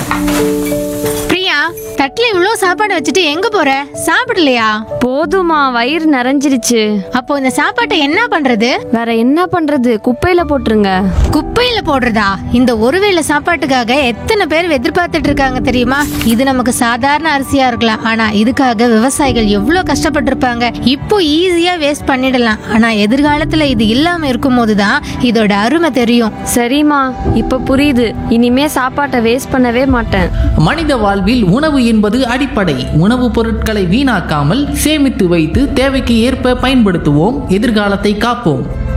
பிரியா தட்டுல இவ்ளோ சாப்பாடு வச்சுட்டு எங்க போற சாப்பிடலையா போதுமா வயிறு நிறைஞ்சிருச்சு அப்போ இந்த சாப்பாட்டை என்ன பண்றது வேற என்ன பண்றது குப்பையில போட்டுருங்க குப்பையில போடுறதா இந்த ஒருவேளை சாப்பாட்டுக்காக எத்தனை பேர் எதிர்பார்த்துட்டு இருக்காங்க தெரியுமா இது நமக்கு சாதாரண அரிசியா இருக்கலாம் ஆனா இதுக்காக விவசாயிகள் எவ்வளவு கஷ்டப்பட்டிருப்பாங்க இப்போ ஈஸியா வேஸ்ட் பண்ணிடலாம் ஆனா எதிர்காலத்துல இது இல்லாம இருக்கும்போது தான் இதோட அருமை தெரியும் சரிம்மா இப்ப புரியுது இனிமே சாப்பாட்டை வேஸ்ட் பண்ணவே மாட்டேன் மனித வாழ்வில் உணவு என்பது அடிப்படை உணவுப் பொருட்களை வீணாக்காமல் சேமித்து வைத்து தேவைக்கு ஏற்ப பயன்படுத்துவோம் எதிர்காலத்தை காப்போம்